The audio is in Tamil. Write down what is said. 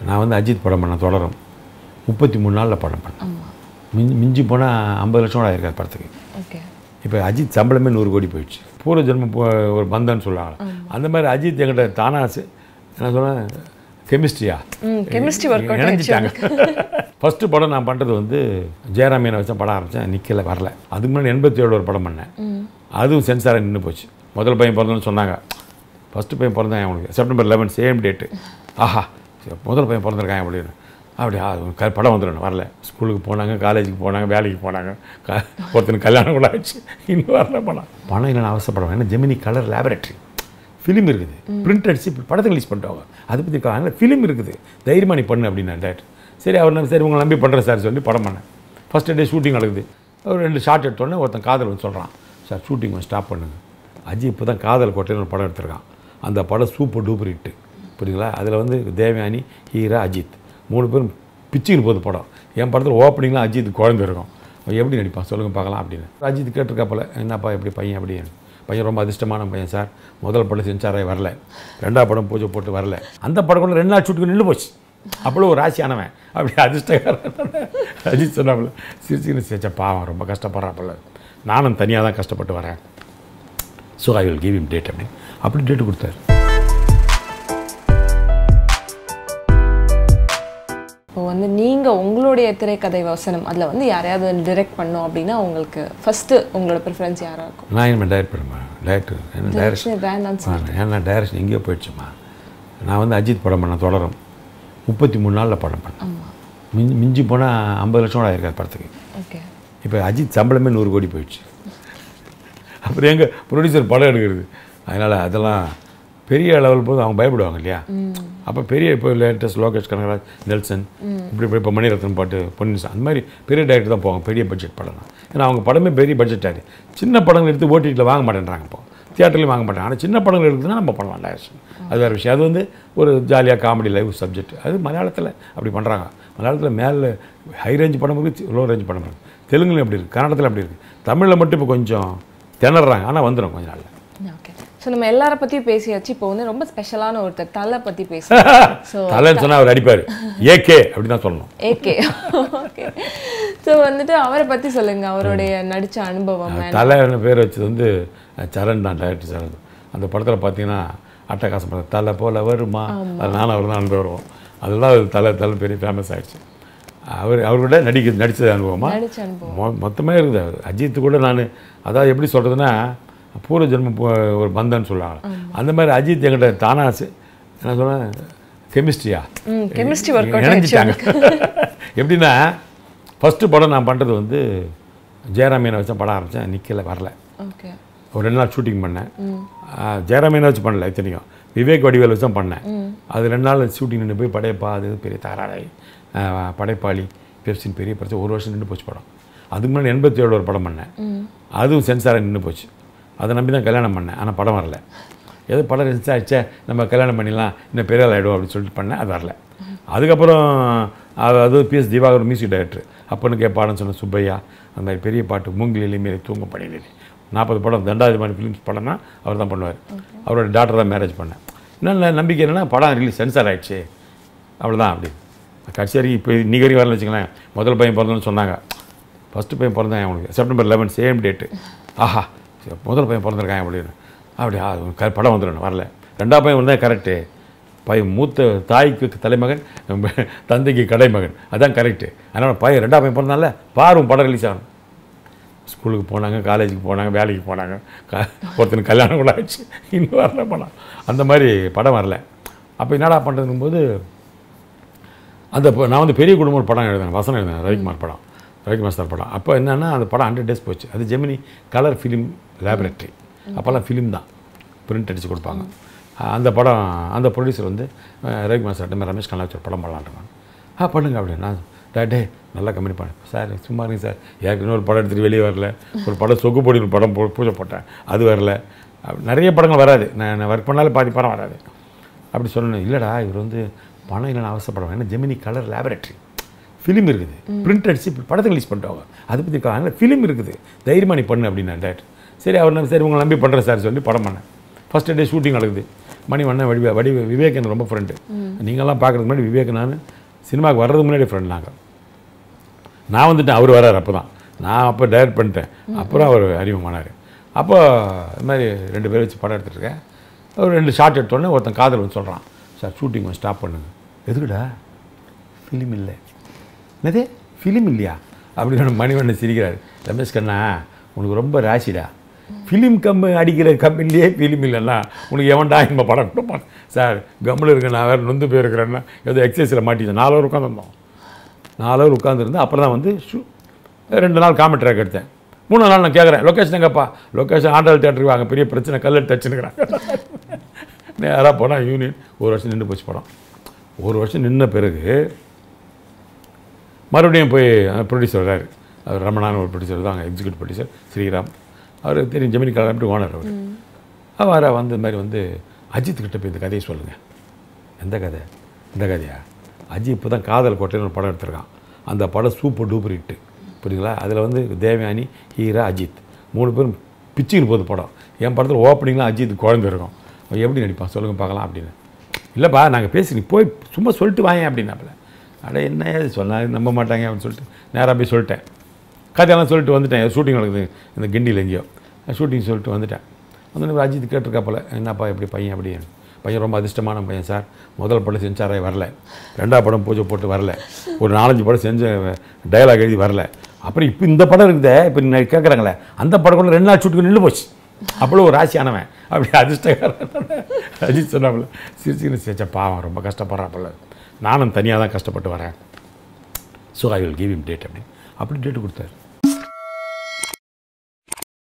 நான் வந்து அஜித் படம் பண்ணேன் தொடரும் முப்பத்தி மூணு நாளில் படம் பண்ணேன் மிஞ்சி மிஞ்சி போனால் ஐம்பது லட்சம் கூட ஆயிருக்கார் படத்துக்கு ஓகே இப்போ அஜித் சம்பளமே நூறு கோடி போயிடுச்சு பூர்வ ஜென்மம் போ- ஒரு பந்தம்னு சொல்லுவாங்க அந்த மாதிரி அஜித் என்கிட்ட தானா செ- என்ன சொன்னேன் கெமிஸ்ட்ரியா ம் கெமிஸ்ட்ரி ஒர்க் அவுட் இணைஞ்சிட்டாங்க ஃபஸ்ட்டு படம் நான் பண்ணுறது வந்து ஜெயராமியனை வச்சு படம் ஆரம்பித்தேன் நிற்கல வரல அதுக்கு முன்னாடி எண்பத்தி ஏழு ஒரு படம் பண்ணேன் அதுவும் சென்சாராக நின்று போச்சு முதல் பையன் பிறந்தோன்னு சொன்னாங்க ஃபஸ்ட்டு பையன் பிறந்தேன் அவனுக்கு செப்டம்பர் லெவன் சேம் டேட்டு ஆஹா சரி, முதல் பையன் பிறந்திருக்கான் அப்படின்னு அப்படியா அது க படம் வந்துடணும் வரல ஸ்கூலுக்கு போனாங்க காலேஜுக்கு போனாங்க வேலைக்கு போனாங்க க ஒருத்தனுக்கு கல்யாணம் கூட ஆச்சு இன்னும் வரல படம் பணம் இல்லைன்னு அவசரப்படம் ஏன்னா ஜெமினி கலர் லேபரேட்டரி ஃபிலிம் இருக்குது பிரிண்ட் அடிச்சு இப்ப படத்தை ரிலீஸ் பண்ணிட்டாங்க அதை பற்றி அதனால் ஃபிலிம் இருக்குது தைரியமாக நீ பண்ணு அப்படின்னு டேரக்டர் சரி அவர் நான் சரி உங்களை நம்பி பண்ணுறேன் சார் சொல்லி படம் பண்ணேன் ஃபஸ்ட் டே ஷூட்டிங் நடக்குது ஒரு ரெண்டு ஷார்ட் எடுத்தோடனே ஒருத்தன் காதல் வந்து சொல்கிறான் சார் ஷூட்டிங் கொஞ்சம் ஸ்டாப் பண்ணுங்க அஜி இப்போ தான் காதல் கோட்டைன்னு ஒரு படம் எடுத்திருக்கான் அந்த படம் சூப்பர் டூப்பர் ஹிட்டு புரியுங்களா அதில் வந்து தேவயானி ஹீரா அஜித் மூணு பேரும் பிச்சுக்கிட்டு போகுது படம் என் படத்தில் ஓப்பனிங்லாம் அஜித் குழந்தை இருக்கும் அவன் எப்படி நடிப்பான் சொல்லுங்க பார்க்கலாம் அப்படின்னு அஜித் கேட்டிருக்காப்புல என்னப்பா எப்படி பையன் அப்படி பையன் ரொம்ப அதிர்ஷ்டமான பையன் சார் முதல் படம் செஞ்சாரே வரல ரெண்டாவது படம் பூஜை போட்டு வரல அந்த படம் கூட ரெண்டு நாள் ஷூட்டுக்கு நின்று போச்சு அவ்வளோ ஒரு ராசியானவன் அப்படி அதிர்ஷ்டக்காரன் அஜித் சொன்னாப்புல சிரிச்சுன்னு சிரிச்சா பாவம் ரொம்ப கஷ்டப்படுறாப்புல நானும் தனியாக தான் கஷ்டப்பட்டு வரேன் so I will give him date அப்படின்னு அப்படி டேட்டு கொடுத்தாரு இப்போ வந்து நீங்க உங்களுடைய திரைக்கதை வசனம் அதுல வந்து யாரையாவது டிரெக்ட் பண்ணோம் அப்படின்னா உங்களுக்கு ஃபர்ஸ்ட் உங்களோட ப்ரிஃபரன்ஸ் யாரா இருக்கும் நான் இனிமேல் டைரக்ட் பண்ணுமா டைரக்டர் என்ன டைரக்ஷன் வேண்டாம் சார் ஏன்னா டைரக்ஷன் எங்கேயோ போயிடுச்சுமா நான் வந்து அஜித் படம் பண்ணேன் தொடரும் முப்பத்தி மூணு நாளில் படம் பண்ணேன் மிஞ்சி மிஞ்சி போனால் ஐம்பது லட்சம் கூட ஆயிருக்கார் படத்துக்கு ஓகே இப்போ அஜித் சம்பளமே நூறு கோடி போயிடுச்சு அப்புறம் எங்கள் ப்ரொடியூசர் படம் எடுக்கிறது அதனால் அதெல்லாம் பெரிய லெவல் போது அவங்க பயப்படுவாங்க இல்லையா அப்போ பெரிய இப்போ லேட்டஸ்ட் லோகேஷ் கனகராஜ் நெல்சன் இப்படி இப்போ இப்போ மணிரத்னம் பாட்டு பொன்னியின் அந்த மாதிரி பெரிய டேரக்டர் தான் போவாங்க பெரிய பட்ஜெட் படம் தான் ஏன்னா அவங்க படமே பெரிய பட்ஜெட் ஆகுது சின்ன படங்கள் எடுத்து ஓடிடியில் வாங்க மாட்டேன்றாங்க இப்போ தியேட்டர்லையும் வாங்க மாட்டாங்க ஆனால் சின்ன படங்கள் எடுக்குதுன்னா நம்ம பண்ணலாம் டைரக்ஷன் அது வேறு விஷயம் அது வந்து ஒரு ஜாலியாக காமெடி லைவ் சப்ஜெக்ட் அது மலையாளத்தில் அப்படி பண்ணுறாங்க மலையாளத்தில் மேலே ஹை ரேஞ்ச் படம் இருக்குது லோ ரேஞ்ச் படம் இருக்குது தெலுங்குல அப்படி இருக்குது கன்னடத்தில் அப்படி இருக்குது தமிழில் மட்டும் இப்போ கொஞ்சம் திணறாங்க ஆனால் வந்துடும் கொஞ்ச நாளில் ஓகே ஸோ நம்ம எல்லார பத்தியும் பேசியாச்சு இப்போ வந்து ரொம்ப ஸ்பெஷலான ஒருத்தர் தலை பத்தி பேசுவோம் ஸோ தலைன்னு சொன்னால் அவர் அடிப்பார் ஏகே அப்படி தான் சொல்லணும் ஏகே ஓகே ஸோ வந்துட்டு அவரை பத்தி சொல்லுங்க அவருடைய நடிச்ச அனுபவம் தலைன்னு பேர் வச்சது வந்து அஹ், சரண் தான் டைரக்டர் சரண் அந்த படத்தில் பார்த்தீங்கன்னா அட்டகாசம் படம் தலை போல வருமா அது நானும் அவர் தான் அனுபவம் வருவோம் அதெல்லாம் அது தலை தலை பெரிய ஃபேமஸ் ஆயிடுச்சு அவர் அவர்கிட்ட நடிக்க நடித்தது அனுபவமா நடிச்ச அனுபவம் மொ மொத்தமே இருக்குது அவர் அஜித்து கூட நான் அதாவது எப்படி சொல்கிறதுன்னா பூர்வ ஜென்மம் போ- ஒரு பந்தம்னு சொல்லுவாங்க அந்த மாதிரி அஜித் என்கிட்ட தானா செ- என்ன சொன்னேன் கெமிஸ்ட்ரியா ம் கெமிஸ்ட்ரி ஒர்க் அவுட் இணைஞ்சிட்டாங்க எப்படின்னா ஃபஸ்ட்டு படம் நான் பண்ணுறது வந்து ஜெயராமியனை வச்சு படம் ஆரம்பித்தேன் நிற்கல வரல ஓகே ஒரு ரெண்டு நாள் ஷூட்டிங் பண்ணேன் ஆஹ் ஜெயராமியனை வச்சு பண்ணல இத்தனைக்கும் விவேக் வடிவேல் வச்சு தான் பண்ணேன் அது ரெண்டு நாள் ஷூட்டிங் நின்று போய் படையப்பா அது இது பெரிய தகராறாகி ஆஹ் படைப்பாளி பெப்சின் பெரிய பிரச்சனை ஒரு வருஷம் நின்று போச்சு படம் அதுக்கு முன்னாடி எண்பத்தி ஏழு ஒரு படம் பண்ணேன் அதுவும் சென்சாராக நின்று போச்சு அதை நம்பி தான் கல்யாணம் பண்ணேன் ஆனால் படம் வரல ஏதோ படம் சென்சார் ஆயிடுச்சே நம்ம கல்யாணம் பண்ணிடலாம் இன்னும் பெரிய ஆள் ஆகிடும் அப்படின்னு சொல்லிட்டு பண்ணேன் அது வரல அதுக்கப்புறம் அது அது பிஎஸ் திவாகர் மியூசிக் டைரக்டர் அப்பனுக்கு பாடம் சொன்ன சுப்பையா அந்த மாதிரி பெரிய பாட்டு மூங்கிலி மாரி தூங்க படையிலே நாற்பது படம் தண்டாதிபதி ஃபிலிம்ஸ் படம்னா அவர் தான் பண்ணுவார் அவரோட டாக்டர் தான் மேரேஜ் பண்ணேன் இன்னொன்று நம்பிக்கை என்னென்னா படம் ரிலீஸ் சென்சார் ஆயிடுச்சு அவ்வளோதான் அப்படி கடைசி வரைக்கும் இப்போ இன்றைக்கி வரைக்கும் வரல வச்சுங்களேன் முதல் பையன் பிறந்தோன்னு சொன்னாங்க ஃபஸ்ட்டு பையன் பிறந்தேன் அவனுக்கு செப்டம்பர் லெவன் சேம் டேட்டு ஆஹா சரி, முதல் பையன் பிறந்திருக்கான் அப்படின்னு அப்படியா அது க படம் வந்துடணும் வரல ரெண்டாவது பையன் வந்தால் கரெக்டு பையன் மூத்த தாய்க்கு தலைமகன் தந்தைக்கு கடைமகன் அதான் கரெக்டு அதனால் பையன் ரெண்டாவது பையன் பிறந்தால பாரு உன் படம் ரிலீஸ் ஆகணும் ஸ்கூலுக்கு போனாங்க காலேஜுக்கு போனாங்க வேலைக்கு போனாங்க க ஒருத்தனுக்கு கல்யாணம் கூட ஆச்சு இன்னும் வரல படம் அந்த மாதிரி படம் வரல அப்போ என்னடா பண்ணுறதுங்கும் போது அந்த ப- நான் வந்து பெரிய குடும்பம் ஒரு படம் எழுதினேன் வசனம் எழுதினேன் ரவிக்குமார் படம் ரவிக்குமார் சார் படம் அப்போ என்னென்னா அந்த படம் ஹண்ட்ரட் டேஸ் போச்சு அது ஜெமினி கலர் ஃபிலிம் லேபரேட்டரி அப்போல்லாம் ஃபிலிம் தான் பிரிண்ட் அடித்து கொடுப்பாங்க அஹ் அந்த படம் அந்த ப்ரொடியூசர் வந்து அஹ், ரவிக்குமார் சார் இந்த ரமேஷ் கண்ணாச்சி ஒரு படம் பண்ணலான்றாங்க ஆ பண்ணுங்க அப்படின்னு நான் டே- டே நல்லா கம்பெனி பண்ண சார் சும்மா இருங்க சார் ஏற்கனவே ஒரு படம் எடுத்துகிட்டு வெளியே வரல ஒரு படம் சொக்கு பொடி ஒரு படம் பூ- பூஜை போட்டேன் அது வரல அப்படி நிறைய படங்கள் வராது நான் ஒர்க் பண்ணாலே பாதி படம் வராது அப்படி சொல்லணும் இல்லைடா இவர் வந்து பணம் இல்லைன்னு அவசரப்படுவாங்க ஏன்னா ஜெமினி கலர் லேபரேட்டரி ஃபிலிம் இருக்குது பிரிண்ட் அடிச்சு இப்ப படத்தை ரிலீஸ் பண்ணிட்டாங்க அதை பற்றி அதனால் ஃபிலிம் இருக்குது தைரியமாக நீ பண்ணு அப்படின்னு டேரக்டர் சரி அவர் நம்பி- சரி உங்களை நம்பி பண்ணுறேன் சார் சொல்லி படம் பண்ணேன் ஃபஸ்ட் டே ஷூட்டிங் நடக்குது மணிவண்ணன் வடி வடி விவேக் எனக்கு ரொம்ப ஃப்ரெண்டு நீங்கள்லாம் பார்க்குறதுக்கு முன்னாடி விவேக் நான் சினிமாவுக்கு வர்றதுக்கு முன்னாடி ஃப்ரெண்ட் நாங்கள் நான் வந்துட்டேன் அவர் வரார் அப்போ தான் நான் அப்போ டைரக்ட் பண்ணிட்டேன் அப்புறம் அவர் அறிமுகமானார் அப்போ இது மாதிரி ரெண்டு பேர் வச்சு படம் எடுத்துட்டு இருக்கேன் ஒரு ரெண்டு ஷார்ட் எடுத்தோடனே ஒருத்தன் காதல் வந்து சொல்கிறான் சார் ஷூட்டிங் கொஞ்சம் ஸ்டாப் பண்ணுங்க எதுக்குடா ஃபிலிம் இல்லை என்னது ஃபிலிம் இல்லையா அப்படின்னு மணிவண்ணன் சிரிக்கிறாரு ரமேஷ் கண்ணா உனக்கு ரொம்ப ராசிடா ஃபிலிம் கம்பு அடிக்கிற கம்பெனிலேயே ஃபிலிம் இல்லைன்னா உனக்கு எவன்டா இந்த படம் கொடுப்பான் சார் கம்மில் இருக்க நான் வேறு நொந்து போயிருக்கிறேன்னா ஏதோ எக்ஸசைஸில் மாட்டிச்சேன் நாலு ஹவர் உட்காந்துருந்தோம் நாலு ஹவர் உட்காந்துருந்து அப்புறம் தான் வந்து ஷூ ரெண்டு நாள் காமெடி ட்ராக் எடுத்தேன் மூணு நாள் நான் கேட்குறேன் லொக்கேஷன் எங்கப்பா லொக்கேஷன் ஆண்டாள் தேட்டருக்கு வாங்க பெரிய பிரச்சனை கல்லெடுத்து தச்சுனுக்கிறாங்க நேராக போனால் யூனியன் ஒரு வருஷம் நின்று போச்சு படம் ஒரு வருஷம் நின்ன பிறகு மறுபடியும் போய் ப்ரொடியூசர் வர்றாரு அவர் ரமணான ஒரு ப்ரொடியூசர் தான் எக்ஸிக்யூட்டிவ் ப்ரொடியூசர் ஸ்ரீராம் அவர் தெரியும் ஜெமினி கலாமிட்டு ஓனர் அவர் அவர் வந்து இந்த மாதிரி வந்து அஜித் கிட்ட போய் இந்த கதையை சொல்லுங்கள் எந்த கதை இந்த கதையா அஜித் இப்போ தான் காதல் கோட்டைன்னு ஒரு படம் எடுத்திருக்கான் அந்த படம் சூப்பர் டூப்பர் ஹிட்டு புரியுங்களா அதில் வந்து தேவயானி ஹீரா அஜித் மூணு பேரும் பிச்சுக்கிட்டு போகுது படம் என் படத்தில் ஓப்பனிங்லாம் அஜித் குழந்தை இருக்கும் அவன் எப்படி நடிப்பான் சொல்லுங்கள் பார்க்கலாம் அப்படின்னு இல்லைப்பா நாங்கள் பேசி நீ போய் சும்மா சொல்லிட்டு வாங்க அப்படின்னாப்புல அட என்ன இது சொன்னா நம்ப மாட்டாங்க அப்படின்னு சொல்லிட்டு நேராக போய் சொல்லிட்டேன் கதையெல்லாம் சொல்லிட்டு வந்துட்டேன் ஷூட்டிங் நடக்குது இந்த கிண்டியில் எங்கேயோ ஷூட்டிங் சொல்லிட்டு வந்துட்டேன் வந்து அஜித் கேட்டிருக்காப்புல என்னப்பா எப்படி பையன் அப்படின்னு பையன் ரொம்ப அதிர்ஷ்டமான பையன் சார் முதல் படம் செஞ்சாரே வரல ரெண்டாவது படம் பூஜை போட்டு வரல ஒரு நாலஞ்சு படம் செஞ்ச டயலாக் எழுதி வரல அப்புறம் இப்போ இந்த படம் இருக்குதே இப்போ நீங்கள் கேட்குறாங்களே அந்த படம் கூட ரெண்டு நாள் ஷூட்டுக்கு நின்று போச்சு அவ்வளோ ஒரு ராசியானவன் அப்படி அதிர்ஷ்டக்காரன் அஜித் சொன்னாப்புல சிரிச்சுன்னு சேச்சா பாவம் ரொம்ப கஷ்டப்படுறாப்புல நானும் தனியாக தான் கஷ்டப்பட்டு வரேன் so I will give him date அப்படின்னு அப்படி டேட்டு கொடுத்தாரு